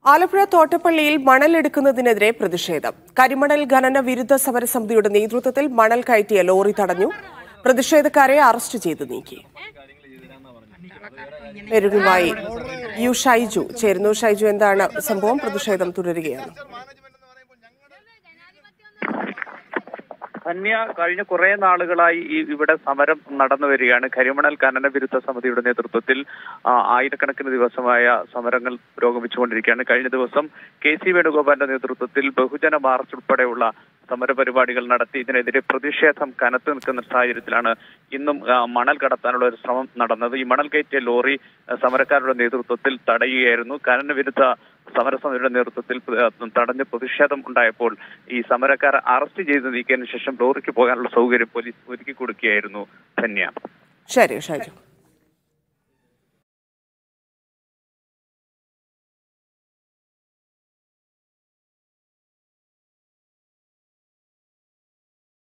ആലപ്പുഴ തോട്ടപ്പള്ളിയിൽ മണൽ എടുക്കുന്നതിനെതിരെ പ്രതിഷേധം കരിമണൽ ഖനന വിരുദ്ധ സമരസമിതിയുടെ നേതൃത്വത്തിൽ മണൽ കയറ്റിയ ലോറി തടഞ്ഞു പ്രതിഷേധക്കാരെ അറസ്റ്റ് ചെയ്ത് നീക്കി പേരുമായി യു ഷൈജു ചേരുന്നു ഷൈജു എന്താണ് സംഭവം പ്രതിഷേധം തുടരുകയാണ് ധന്യ കഴിഞ്ഞ കുറെ നാളുകളായി ഈ ഇവിടെ സമരം നടന്നു വരികയാണ് കരിമണൽ ഖനന വിരുദ്ധ സമിതിയുടെ നേതൃത്വത്തിൽ ആ, ആയിരക്കണക്കിന് ദിവസമായ സമരങ്ങൾ പുരോഗമിച്ചുകൊണ്ടിരിക്കുകയാണ് കഴിഞ്ഞ ദിവസം കെ സി വേണുഗോപാലിന്റെ നേതൃത്വത്തിൽ ബഹുജന മാർച്ച് ഉൾപ്പെടെയുള്ള സമരപരിപാടികൾ നടത്തി ഇതിനെതിരെ പ്രതിഷേധം കനത്തു നിൽക്കുന്ന സാഹചര്യത്തിലാണ് ഇന്നും ആ, മണൽ കടത്താനുള്ള ഒരു ശ്രമം നടന്നത് ഈ മണൽ കയറ്റിയ ലോറി ആ, സമരക്കാരുടെ നേതൃത്വത്തിൽ തടയുകയായിരുന്നു ഖനന വിരുദ്ധ സമരസമിതിയുടെ നേതൃത്വത്തിൽ ആ, തടഞ്ഞ് പ്രതിഷേധം ഉണ്ടായപ്പോൾ ഈ സമരക്കാരെ അറസ്റ്റ് ചെയ്ത് നീക്കിയതിനു ശേഷം ലോറിക്ക് പോകാനുള്ള സൗകര്യം പോലീസ് ഒരുക്കി കൊടുക്കുകയായിരുന്നു ധന്യ ശരി ഷൈജു